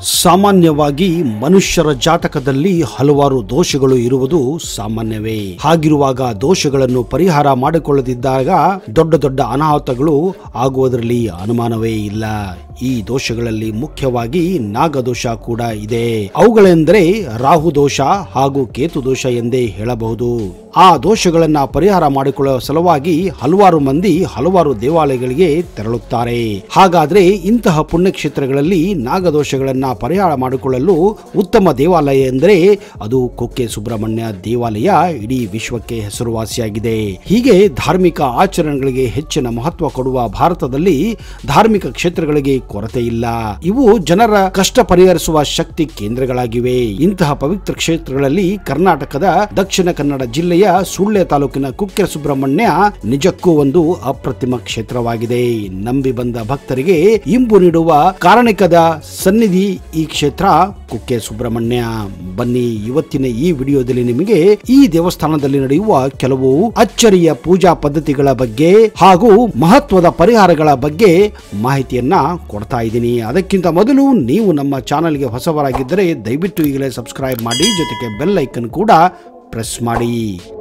ಸಾಮಾನ್ಯವಾಗಿ ಮನುಷ್ಯರ ಜಾತಕದಲ್ಲಿ ಹಲವಾರು ದೋಷಗಳು ಇರುವುದು ಸಾಮಾನ್ಯವೇ ಹಾಗಿರುವಾಗ ದೋಷಗಳನ್ನು ಪರಿಹಾರ ಮಾಡಿಕೊಳ್ಳದಿದ್ದಾಗ ದೊಡ್ಡ ದೊಡ್ಡ ಅನಾಹುತಗಳು ಆಗುವುದರಲ್ಲಿ ಅನುಮಾನವೇ ಇಲ್ಲ ಈ ದೋಷಗಳಲ್ಲಿ ಮುಖ್ಯವಾಗಿ ನಾಗದೋಷ ಕೂಡ ಇದೆ ಅವುಗಳೆಂದರೆ ರಾಹು ದೋಷ ಹಾಗೂ ಕೇತು ದೋಷ ಎಂದೇ ಹೇಳಬಹುದು ಆ ದೋಷಗಳನ್ನ ಪರಿಹಾರ ಮಾಡಿಕೊಳ್ಳುವ ಸಲುವಾಗಿ ಹಲವಾರು ಮಂದಿ ಹಲವಾರು ದೇವಾಲಯಗಳಿಗೆ ತೆರಳುತ್ತಾರೆ ಹಾಗಾದ್ರೆ ಇಂತಹ ಪುಣ್ಯಕ್ಷೇತ್ರಗಳಲ್ಲಿ ನಾಗದೋಷಗಳನ್ನ ಪರಿಹಾರ ಮಾಡಿಕೊಳ್ಳಲು ಉತ್ತಮ ದೇವಾಲಯ ಎಂದರೆ ಅದು ಕುಕ್ಕೆ ಸುಬ್ರಹ್ಮಣ್ಯ ದೇವಾಲಯ ಇಡೀ ವಿಶ್ವಕ್ಕೆ ಹೆಸರುವಾಸಿಯಾಗಿದೆ ಹೀಗೆ ಧಾರ್ಮಿಕ ಆಚರಣೆಗಳಿಗೆ ಹೆಚ್ಚಿನ ಮಹತ್ವ ಕೊಡುವ ಭಾರತದಲ್ಲಿ ಧಾರ್ಮಿಕ ಕ್ಷೇತ್ರಗಳಿಗೆ ಕೊರತೆ ಇಲ್ಲ ಇವು ಜನರ ಕಷ್ಟ ಪರಿಹರಿಸುವ ಶಕ್ತಿ ಕೇಂದ್ರಗಳಾಗಿವೆ ಇಂತಹ ಪವಿತ್ರ ಕ್ಷೇತ್ರಗಳಲ್ಲಿ ಕರ್ನಾಟಕದ ದಕ್ಷಿಣ ಕನ್ನಡ ಜಿಲ್ಲೆಯ ಸುಳ್ಯ ತಾಲೂಕಿನ ಕುಕ್ಕೆ ಸುಬ್ರಹ್ಮಣ್ಯ ನಿಜಕ್ಕೂ ಒಂದು ಅಪ್ರತಿಮ ಕ್ಷೇತ್ರವಾಗಿದೆ ನಂಬಿ ಬಂದ ಭಕ್ತರಿಗೆ ಇಂಬು ನೀಡುವ ಕಾರಣಿಕದ ಸನ್ನಿಧಿ ಈ ಕ್ಷೇತ್ರ ಕುಕ್ಕೆ ಸುಬ್ರಹ್ಮಣ್ಯ ಬನ್ನಿ ಇವತ್ತಿನ ಈ ವಿಡಿಯೋದಲ್ಲಿ ನಿಮಗೆ ಈ ದೇವಸ್ಥಾನದಲ್ಲಿ ನಡೆಯುವ ಕೆಲವು ಅಚ್ಚರಿಯ ಪೂಜಾ ಪದ್ಧತಿಗಳ ಬಗ್ಗೆ ಹಾಗೂ ಮಹತ್ವದ ಪರಿಹಾರಗಳ ಬಗ್ಗೆ ಮಾಹಿತಿಯನ್ನ ಕೊಡ್ತಾ ಇದ್ದೀನಿ ಅದಕ್ಕಿಂತ ಮೊದಲು ನೀವು ನಮ್ಮ ಚಾನೆಲ್ಗೆ ಹೊಸವರಾಗಿದ್ದರೆ ದಯವಿಟ್ಟು ಈಗಲೇ ಸಬ್ಸ್ಕ್ರೈಬ್ ಮಾಡಿ ಜೊತೆಗೆ ಬೆಲ್ ಐಕನ್ ಕೂಡ ಪ್ರೆಸ್ ಮಾಡಿ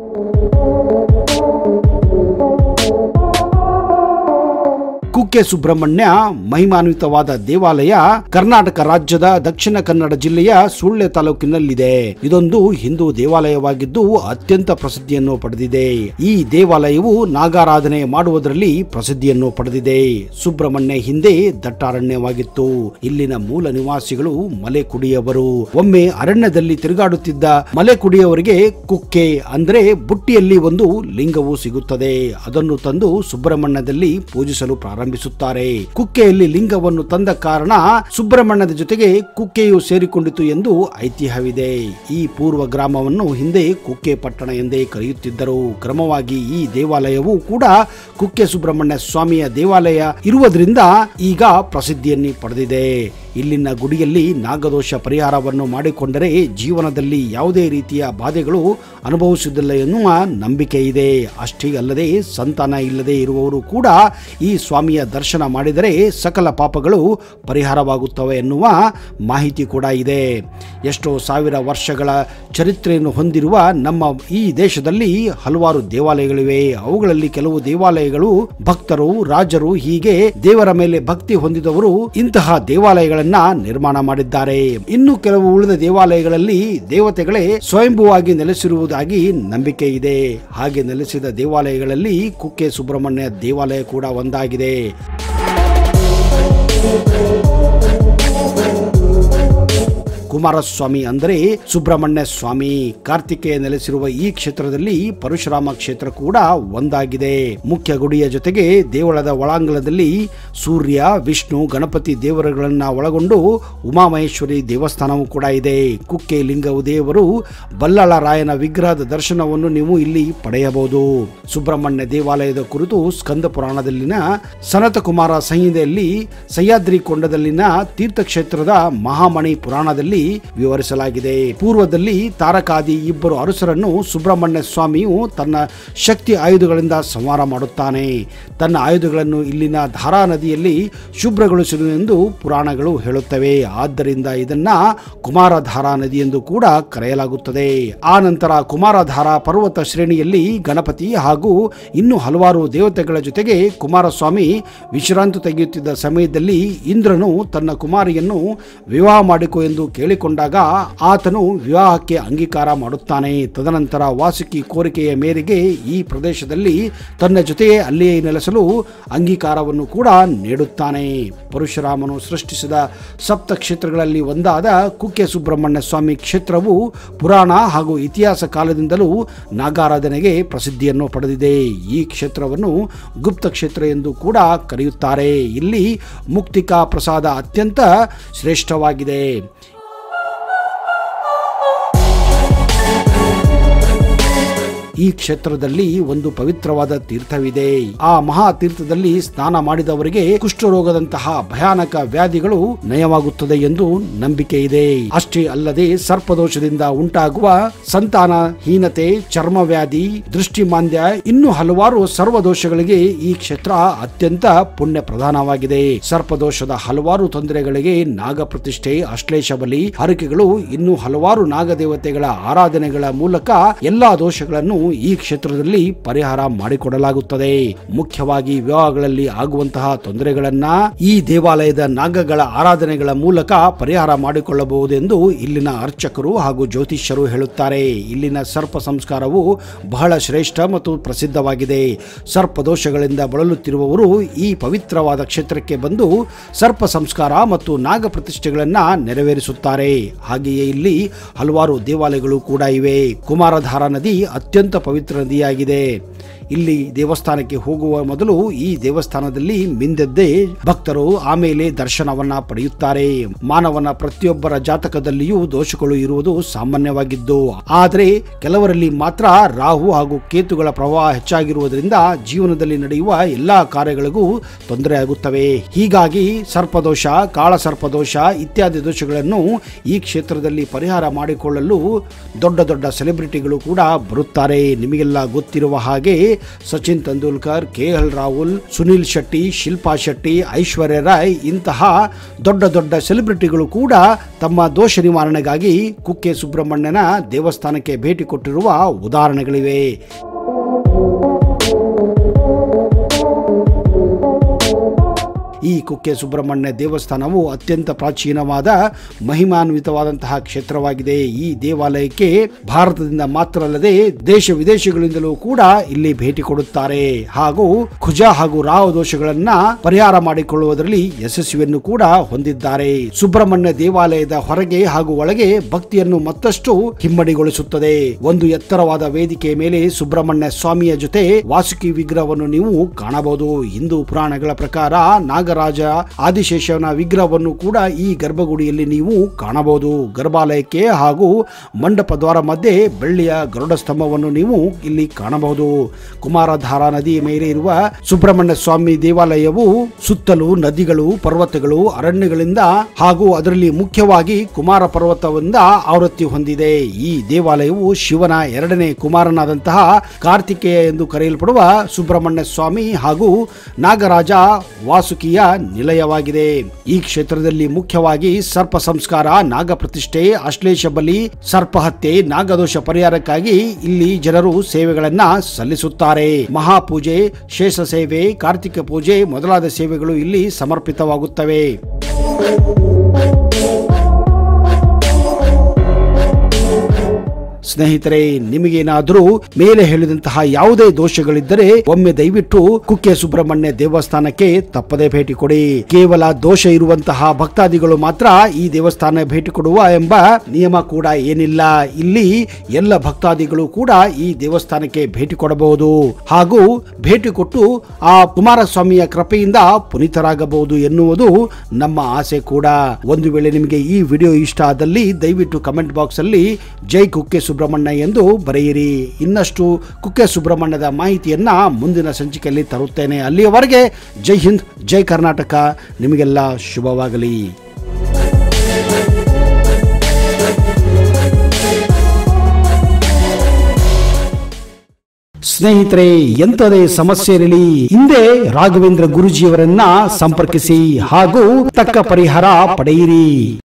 ಕುಕ್ಕೆ ಸುಬ್ರಹ್ಮಣ್ಯ ಮಹಿಮಾನ್ವಿತವಾದ ದೇವಾಲಯ ಕರ್ನಾಟಕ ರಾಜ್ಯದ ದಕ್ಷಿಣ ಕನ್ನಡ ಜಿಲ್ಲೆಯ ಸುಳ್ಯ ತಾಲೂಕಿನಲ್ಲಿದೆ ಇದೊಂದು ಹಿಂದೂ ದೇವಾಲಯವಾಗಿದ್ದು ಅತ್ಯಂತ ಪ್ರಸಿದ್ಧಿಯನ್ನು ಪಡೆದಿದೆ ಈ ದೇವಾಲಯವು ನಾಗಾರಾಧನೆ ಮಾಡುವುದರಲ್ಲಿ ಪ್ರಸಿದ್ಧಿಯನ್ನು ಪಡೆದಿದೆ ಸುಬ್ರಹ್ಮಣ್ಯ ಹಿಂದೆ ದಟ್ಟಾರಣ್ಯವಾಗಿತ್ತು ಇಲ್ಲಿನ ಮೂಲ ನಿವಾಸಿಗಳು ಮಲೆಕುಡಿಯವರು ಒಮ್ಮೆ ಅರಣ್ಯದಲ್ಲಿ ತಿರುಗಾಡುತ್ತಿದ್ದ ಮಲೆಕುಡಿಯವರಿಗೆ ಕುಕ್ಕೆ ಅಂದ್ರೆ ಬುಟ್ಟಿಯಲ್ಲಿ ಒಂದು ಲಿಂಗವು ಸಿಗುತ್ತದೆ ಅದನ್ನು ತಂದು ಸುಬ್ರಹ್ಮಣ್ಯದಲ್ಲಿ ಪೂಜಿಸಲು ಪ್ರಾರಂಭಿಸುತ್ತಾರೆ ಕುಕ್ಕೆಯಲ್ಲಿ ಲಿಂಗವನ್ನು ತಂದ ಕಾರಣ ಸುಬ್ರಹ್ಮಣ್ಯದ ಜೊತೆಗೆ ಕುಕ್ಕೆಯು ಸೇರಿಕೊಂಡಿತು ಎಂದು ಐತಿಹ್ಯವಿದೆ ಈ ಪೂರ್ವ ಗ್ರಾಮವನ್ನು ಹಿಂದೆ ಕುಕ್ಕೆ ಪಟ್ಟಣ ಎಂದೇ ಕರೆಯುತ್ತಿದ್ದರು ಕ್ರಮವಾಗಿ ಈ ದೇವಾಲಯವು ಕೂಡ ಕುಕ್ಕೆ ಸುಬ್ರಹ್ಮಣ್ಯ ಸ್ವಾಮಿಯ ದೇವಾಲಯ ಇರುವುದರಿಂದ ಈಗ ಪ್ರಸಿದ್ಧಿಯನ್ನು ಪಡೆದಿದೆ ಇಲ್ಲಿನ ಗುಡಿಯಲ್ಲಿ ನಾಗದೋಷ ಪರಿಹಾರವನ್ನು ಮಾಡಿಕೊಂಡರೆ ಜೀವನದಲ್ಲಿ ಯಾವುದೇ ರೀತಿಯ ಬಾಧೆಗಳು ಅನುಭವಿಸುವುದಿಲ್ಲ ಎನ್ನುವ ನಂಬಿಕೆ ಇದೆ ಅಷ್ಟೇ ಅಲ್ಲದೆ ಸಂತಾನ ಇಲ್ಲದೆ ಇರುವವರು ಕೂಡ ಈ ಸ್ವಾಮಿಯ ದರ್ಶನ ಮಾಡಿದರೆ ಸಕಲ ಪಾಪಗಳು ಪರಿಹಾರವಾಗುತ್ತವೆ ಎನ್ನುವ ಮಾಹಿತಿ ಕೂಡ ಇದೆ ಎಷ್ಟೋ ಸಾವಿರ ವರ್ಷಗಳ ಚರಿತ್ರೆಯನ್ನು ಹೊಂದಿರುವ ನಮ್ಮ ಈ ದೇಶದಲ್ಲಿ ಹಲವಾರು ದೇವಾಲಯಗಳಿವೆ ಅವುಗಳಲ್ಲಿ ಕೆಲವು ದೇವಾಲಯಗಳು ಭಕ್ತರು ರಾಜರು ಹೀಗೆ ದೇವರ ಮೇಲೆ ಭಕ್ತಿ ಹೊಂದಿದವರು ಇಂತಹ ದೇವಾಲಯಗಳನ್ನ ನಿರ್ಮಾಣ ಮಾಡಿದ್ದಾರೆ ಇನ್ನು ಕೆಲವು ಉಳಿದ ದೇವಾಲಯಗಳಲ್ಲಿ ದೇವತೆಗಳೇ ಸ್ವಯಂಭೂವಾಗಿ ನೆಲೆಸಿರುವುದಾಗಿ ನಂಬಿಕೆ ಇದೆ ಹಾಗೆ ನೆಲೆಸಿದ ದೇವಾಲಯಗಳಲ್ಲಿ ಕುಕ್ಕೆ ಸುಬ್ರಹ್ಮಣ್ಯ ದೇವಾಲಯ ಕೂಡ ಒಂದಾಗಿದೆ ಕುಮಾರಸ್ವಾಮಿ ಅಂದರೆ ಸುಬ್ರಹ್ಮಣ್ಯ ಸ್ವಾಮಿ ಕಾರ್ತಿಕೇಯ ನೆಲೆಸಿರುವ ಈ ಕ್ಷೇತ್ರದಲ್ಲಿ ಪರಶುರಾಮ ಕ್ಷೇತ್ರ ಕೂಡ ಒಂದಾಗಿದೆ ಮುಖ್ಯ ಗುಡಿಯ ಜೊತೆಗೆ ದೇವಳದ ಒಳಾಂಗಣದಲ್ಲಿ ಸೂರ್ಯ ವಿಷ್ಣು ಗಣಪತಿ ದೇವರುಗಳನ್ನ ಒಳಗೊಂಡು ಉಮಾಮಹೇಶ್ವರಿ ದೇವಸ್ಥಾನವೂ ಕೂಡ ಇದೆ ಕುಕ್ಕೆ ಲಿಂಗವು ದೇವರು ಬಲ್ಲಾಳ ರಾಯನ ವಿಗ್ರಹದ ದರ್ಶನವನ್ನು ನೀವು ಇಲ್ಲಿ ಪಡೆಯಬಹುದು ಸುಬ್ರಹ್ಮಣ್ಯ ದೇವಾಲಯದ ಕುರಿತು ಸ್ಕಂದ ಪುರಾಣದಲ್ಲಿನ ಸನತ ಕುಮಾರ ಸಂಹಿತೆಯಲ್ಲಿ ಸಹ್ಯಾದ್ರಿ ಕೊಂಡದಲ್ಲಿನ ತೀರ್ಥಕ್ಷೇತ್ರದ ಮಹಾಮಣಿ ಪುರಾಣದಲ್ಲಿ ವಿವರಿಸಲಾಗಿದೆ ಪೂರ್ವದಲ್ಲಿ ತಾರಕಾದಿ ಇಬ್ಬರು ಅರಸರನ್ನು ಸುಬ್ರಹ್ಮಣ್ಯ ಸ್ವಾಮಿಯು ತನ್ನ ಶಕ್ತಿ ಆಯುಧಗಳಿಂದ ಸಂಹಾರ ಮಾಡುತ್ತಾನೆ ತನ್ನ ಆಯುಧಗಳನ್ನು ಇಲ್ಲಿನ ಧಾರಾ ನದಿಯಲ್ಲಿ ಶುಭ್ರಗೊಳಿಸಿರು ಎಂದು ಪುರಾಣಗಳು ಹೇಳುತ್ತವೆ ಆದ್ದರಿಂದ ಇದನ್ನ ಕುಮಾರಧಾರಾ ನದಿ ಎಂದು ಕೂಡ ಕರೆಯಲಾಗುತ್ತದೆ ಆ ನಂತರ ಕುಮಾರಧಾರಾ ಪರ್ವತ ಶ್ರೇಣಿಯಲ್ಲಿ ಗಣಪತಿ ಹಾಗೂ ಇನ್ನು ಹಲವಾರು ದೇವತೆಗಳ ಜೊತೆಗೆ ಕುಮಾರಸ್ವಾಮಿ ವಿಶ್ರಾಂತಿ ತೆಗೆಯುತ್ತಿದ್ದ ಸಮಯದಲ್ಲಿ ಇಂದ್ರನು ತನ್ನ ಕುಮಾರಿಯನ್ನು ವಿವಾಹ ಮಾಡಿಕೊ ಎಂದು ಕೇಳಿಕೊಂಡಾಗ ಆತನು ವಿವಾಹಕ್ಕೆ ಅಂಗೀಕಾರ ಮಾಡುತ್ತಾನೆ ತದನಂತರ ವಾಸುಕಿ ಕೋರಿಕೆಯ ಮೇರೆಗೆ ಈ ಪ್ರದೇಶದಲ್ಲಿ ತನ್ನ ಜೊತೆಯೇ ಅಲ್ಲಿಯೇ ನೆಲೆಸಲು ಅಂಗೀಕಾರವನ್ನು ಕೂಡ ನೀಡುತ್ತಾನೆ ಪರಶುರಾಮನು ಸೃಷ್ಟಿಸಿದ ಸಪ್ತ ಕ್ಷೇತ್ರಗಳಲ್ಲಿ ಒಂದಾದ ಕುಕ್ಕೆ ಸುಬ್ರಹ್ಮಣ್ಯ ಸ್ವಾಮಿ ಕ್ಷೇತ್ರವು ಪುರಾಣ ಹಾಗೂ ಇತಿಹಾಸ ಕಾಲದಿಂದಲೂ ನಾಗಾರಾಧನೆಗೆ ಪ್ರಸಿದ್ಧಿಯನ್ನು ಪಡೆದಿದೆ ಈ ಕ್ಷೇತ್ರವನ್ನು ಗುಪ್ತ ಕ್ಷೇತ್ರ ಎಂದು ಕೂಡ ಕರೆಯುತ್ತಾರೆ ಇಲ್ಲಿ ಮುಕ್ತಿಕಾ ಪ್ರಸಾದ ಅತ್ಯಂತ ಶ್ರೇಷ್ಠವಾಗಿದೆ ಈ ಕ್ಷೇತ್ರದಲ್ಲಿ ಒಂದು ಪವಿತ್ರವಾದ ತೀರ್ಥವಿದೆ ಆ ಮಹಾ ತೀರ್ಥದಲ್ಲಿ ಸ್ನಾನ ಮಾಡಿದವರಿಗೆ ಕುಷ್ಠರೋಗದಂತಹ ಭಯಾನಕ ವ್ಯಾಧಿಗಳು ನಯವಾಗುತ್ತದೆ ಎಂದು ನಂಬಿಕೆ ಇದೆ ಅಷ್ಟೇ ಅಲ್ಲದೆ ಸರ್ಪದೋಷದಿಂದ ಉಂಟಾಗುವ ಸಂತಾನಹೀನತೆ ಚರ್ಮವ್ಯಾಧಿ ದೃಷ್ಟಿಮಾಂದ್ಯ ಇನ್ನು ಹಲವಾರು ಸರ್ವದೋಷಗಳಿಗೆ ಈ ಕ್ಷೇತ್ರ ಅತ್ಯಂತ ಪುಣ್ಯ ಪ್ರಧಾನವಾಗಿದೆ ಸರ್ಪದೋಷದ ಹಲವಾರು ತೊಂದರೆಗಳಿಗೆ ನಾಗ ಪ್ರತಿಷ್ಠೆ ಅಶ್ಲೇಷ ಬಲಿ ಹರಕೆಗಳು ಇನ್ನು ಹಲವಾರು ನಾಗದೇವತೆಗಳ ಆರಾಧನೆಗಳ ಮೂಲಕ ಎಲ್ಲಾ ದೋಷಗಳನ್ನು ಈ ಕ್ಷೇತ್ರದಲ್ಲಿ ಪರಿಹಾರ ಮಾಡಿಕೊಡಲಾಗುತ್ತದೆ ಮುಖ್ಯವಾಗಿ ವಿವಾಹಗಳಲ್ಲಿ ಆಗುವಂತಹ ತೊಂದರೆಗಳನ್ನ ಈ ದೇವಾಲಯದ ನಾಗಗಳ ಆರಾಧನೆಗಳ ಮೂಲಕ ಪರಿಹಾರ ಮಾಡಿಕೊಳ್ಳಬಹುದೆಂದು ಇಲ್ಲಿನ ಅರ್ಚಕರು ಹಾಗೂ ಜ್ಯೋತಿಷ್ಯರು ಹೇಳುತ್ತಾರೆ ಇಲ್ಲಿನ ಸರ್ಪ ಸಂಸ್ಕಾರವು ಬಹಳ ಶ್ರೇಷ್ಠ ಮತ್ತು ಪ್ರಸಿದ್ಧವಾಗಿದೆ ಸರ್ಪದೋಷಗಳಿಂದ ಬಳಲುತ್ತಿರುವವರು ಈ ಪವಿತ್ರವಾದ ಕ್ಷೇತ್ರಕ್ಕೆ ಬಂದು ಸರ್ಪ ಸಂಸ್ಕಾರ ಮತ್ತು ನಾಗ ಪ್ರತಿಷ್ಠೆಗಳನ್ನ ನೆರವೇರಿಸುತ್ತಾರೆ ಹಾಗೆಯೇ ಇಲ್ಲಿ ಹಲವಾರು ದೇವಾಲಯಗಳು ಕೂಡ ಇವೆ ಕುಮಾರಧಾರಾ ನದಿ ಅತ್ಯಂತ ಪವಿತ್ರ ನದಿಯಾಗಿದೆ ಇಲ್ಲಿ ದೇವಸ್ಥಾನಕ್ಕೆ ಹೋಗುವ ಮೊದಲು ಈ ದೇವಸ್ಥಾನದಲ್ಲಿ ಮಿಂದೆದ್ದೇ ಭಕ್ತರು ಆಮೇಲೆ ದರ್ಶನವನ್ನ ಪಡೆಯುತ್ತಾರೆ ಮಾನವನ ಪ್ರತಿಯೊಬ್ಬರ ಜಾತಕದಲ್ಲಿಯೂ ದೋಷಗಳು ಇರುವುದು ಸಾಮಾನ್ಯವಾಗಿದ್ದು ಆದರೆ ಕೆಲವರಲ್ಲಿ ಮಾತ್ರ ರಾಹು ಹಾಗೂ ಕೇತುಗಳ ಪ್ರವಾಹ ಹೆಚ್ಚಾಗಿರುವುದರಿಂದ ಜೀವನದಲ್ಲಿ ನಡೆಯುವ ಎಲ್ಲಾ ಕಾರ್ಯಗಳಿಗೂ ತೊಂದರೆ ಆಗುತ್ತವೆ ಹೀಗಾಗಿ ಸರ್ಪದೋಷ ಕಾಳ ಸರ್ಪದೋಷ ಇತ್ಯಾದಿ ದೋಷಗಳನ್ನು ಈ ಕ್ಷೇತ್ರದಲ್ಲಿ ಪರಿಹಾರ ಮಾಡಿಕೊಳ್ಳಲು ದೊಡ್ಡ ದೊಡ್ಡ ಸೆಲೆಬ್ರಿಟಿಗಳು ಕೂಡ ಬರುತ್ತಾರೆ ನಿಮಗೆಲ್ಲ ಗೊತ್ತಿರುವ ಹಾಗೆ ಸಚಿನ್ ತೆಂಡೂಲ್ಕರ್ ಕೆ ಎಲ್ ರಾಹುಲ್ ಸುನಿಲ್ ಶೆಟ್ಟಿ ಶಿಲ್ಪಾ ಶೆಟ್ಟಿ ಐಶ್ವರ್ಯ ರಾಯ್ ಇಂತಹ ದೊಡ್ಡ ದೊಡ್ಡ ಸೆಲೆಬ್ರಿಟಿಗಳು ಕೂಡ ತಮ್ಮ ದೋಷ ನಿವಾರಣೆಗಾಗಿ ಕುಕ್ಕೆ ಸುಬ್ರಹ್ಮಣ್ಯನ ದೇವಸ್ಥಾನಕ್ಕೆ ಭೇಟಿ ಕೊಟ್ಟಿರುವ ಉದಾಹರಣೆಗಳಿವೆ ಈ ಕುಕ್ಕೆ ಸುಬ್ರಹ್ಮಣ್ಯ ದೇವಸ್ಥಾನವು ಅತ್ಯಂತ ಪ್ರಾಚೀನವಾದ ಮಹಿಮಾನ್ವಿತವಾದಂತಹ ಕ್ಷೇತ್ರವಾಗಿದೆ ಈ ದೇವಾಲಯಕ್ಕೆ ಭಾರತದಿಂದ ಮಾತ್ರ ಅಲ್ಲದೆ ದೇಶ ವಿದೇಶಗಳಿಂದಲೂ ಕೂಡ ಇಲ್ಲಿ ಭೇಟಿ ಕೊಡುತ್ತಾರೆ ಹಾಗೂ ಕುಜ ಹಾಗೂ ರಾಹು ದೋಷಗಳನ್ನ ಪರಿಹಾರ ಮಾಡಿಕೊಳ್ಳುವುದರಲ್ಲಿ ಯಶಸ್ವಿಯನ್ನು ಕೂಡ ಹೊಂದಿದ್ದಾರೆ ಸುಬ್ರಹ್ಮಣ್ಯ ದೇವಾಲಯದ ಹೊರಗೆ ಹಾಗೂ ಒಳಗೆ ಭಕ್ತಿಯನ್ನು ಮತ್ತಷ್ಟು ಹಿಮ್ಮಡಿಗೊಳಿಸುತ್ತದೆ ಒಂದು ಎತ್ತರವಾದ ವೇದಿಕೆಯ ಮೇಲೆ ಸುಬ್ರಹ್ಮಣ್ಯ ಸ್ವಾಮಿಯ ಜೊತೆ ವಾಸುಕಿ ವಿಗ್ರಹವನ್ನು ನೀವು ಕಾಣಬಹುದು ಹಿಂದೂ ಪುರಾಣಗಳ ಪ್ರಕಾರ ನಾಗರಾಜ ಆದಿಶೇಷನ ವಿಗ್ರಹವನ್ನು ಕೂಡ ಈ ಗರ್ಭಗುಡಿಯಲ್ಲಿ ನೀವು ಕಾಣಬಹುದು ಗರ್ಭಾಲಯಕ್ಕೆ ಹಾಗೂ ಮಂಡಪ ದ್ವಾರ ಮಧ್ಯೆ ಬೆಳ್ಳಿಯ ಗರುಡ ಸ್ತಂಭವನ್ನು ನೀವು ಇಲ್ಲಿ ಕಾಣಬಹುದು ಕುಮಾರಧಾರಾ ನದಿಯ ಮೇಲೆ ಇರುವ ಸುಬ್ರಹ್ಮಣ್ಯ ಸ್ವಾಮಿ ದೇವಾಲಯವು ಸುತ್ತಲೂ ನದಿಗಳು ಪರ್ವತಗಳು ಅರಣ್ಯಗಳಿಂದ ಹಾಗೂ ಅದರಲ್ಲಿ ಮುಖ್ಯವಾಗಿ ಕುಮಾರ ಪರ್ವತದಿಂದ ಆವೃತ್ತಿ ಹೊಂದಿದೆ ಈ ದೇವಾಲಯವು ಶಿವನ ಎರಡನೇ ಕುಮಾರನಾದಂತಹ ಕಾರ್ತಿಕೇಯ ಎಂದು ಕರೆಯಲ್ಪಡುವ ಸುಬ್ರಹ್ಮಣ್ಯ ಸ್ವಾಮಿ ಹಾಗೂ ನಾಗರಾಜ ವಾಸುಕಿಯ ನಿಲಯವಾಗಿದೆ ಈ ಕ್ಷೇತ್ರದಲ್ಲಿ ಮುಖ್ಯವಾಗಿ ಸರ್ಪ ಸಂಸ್ಕಾರ ನಾಗ ಪ್ರತಿಷ್ಠೆ ಅಶ್ಲೇಷ ಬಲಿ ಸರ್ಪ ಹತ್ಯೆ ನಾಗದೋಷ ಪರಿಹಾರಕ್ಕಾಗಿ ಇಲ್ಲಿ ಜನರು ಸೇವೆಗಳನ್ನ ಸಲ್ಲಿಸುತ್ತಾರೆ ಮಹಾಪೂಜೆ ಶೇಷ ಸೇವೆ ಕಾರ್ತಿಕ ಪೂಜೆ ಮೊದಲಾದ ಸೇವೆಗಳು ಇಲ್ಲಿ ಸಮರ್ಪಿತವಾಗುತ್ತವೆ ಸ್ನೇಹಿತರೆ ನಿಮಗೇನಾದರೂ ಮೇಲೆ ಹೇಳಿದಂತಹ ಯಾವುದೇ ದೋಷಗಳಿದ್ದರೆ ಒಮ್ಮೆ ದಯವಿಟ್ಟು ಕುಕ್ಕೆ ಸುಬ್ರಹ್ಮಣ್ಯ ದೇವಸ್ಥಾನಕ್ಕೆ ತಪ್ಪದೆ ಭೇಟಿ ಕೊಡಿ ಕೇವಲ ದೋಷ ಇರುವಂತಹ ಭಕ್ತಾದಿಗಳು ಮಾತ್ರ ಈ ದೇವಸ್ಥಾನ ಭೇಟಿ ಕೊಡುವ ಎಂಬ ನಿಯಮ ಕೂಡ ಏನಿಲ್ಲ ಇಲ್ಲಿ ಎಲ್ಲ ಭಕ್ತಾದಿಗಳು ಕೂಡ ಈ ದೇವಸ್ಥಾನಕ್ಕೆ ಭೇಟಿ ಕೊಡಬಹುದು ಹಾಗೂ ಭೇಟಿ ಕೊಟ್ಟು ಆ ಕುಮಾರಸ್ವಾಮಿಯ ಕೃಪೆಯಿಂದ ಪುನೀತರಾಗಬಹುದು ಎನ್ನುವುದು ನಮ್ಮ ಆಸೆ ಕೂಡ ಒಂದು ವೇಳೆ ನಿಮಗೆ ಈ ವಿಡಿಯೋ ಇಷ್ಟ ಆದಲ್ಲಿ ದಯವಿಟ್ಟು ಕಮೆಂಟ್ ಬಾಕ್ಸ್ ಅಲ್ಲಿ ಜೈ ಕುಕ್ಕೆ ಸುಬ್ರಹ್ಮಣ್ಯ ಎಂದು ಬರೆಯಿರಿ ಇನ್ನಷ್ಟು ಕುಕ್ಕೆ ಸುಬ್ರಹ್ಮಣ್ಯದ ಮಾಹಿತಿಯನ್ನ ಮುಂದಿನ ಸಂಚಿಕೆಯಲ್ಲಿ ತರುತ್ತೇನೆ ಅಲ್ಲಿಯವರೆಗೆ ಜೈ ಹಿಂದ್ ಜೈ ಕರ್ನಾಟಕ ನಿಮಗೆಲ್ಲ ಶುಭವಾಗಲಿ ಸ್ನೇಹಿತರೆ ಎಂತದೇ ಸಮಸ್ಯೆ ಇರಲಿ ಹಿಂದೆ ರಾಘವೇಂದ್ರ ಗುರುಜಿಯವರನ್ನ ಸಂಪರ್ಕಿಸಿ ಹಾಗೂ ತಕ್ಕ ಪರಿಹಾರ ಪಡೆಯಿರಿ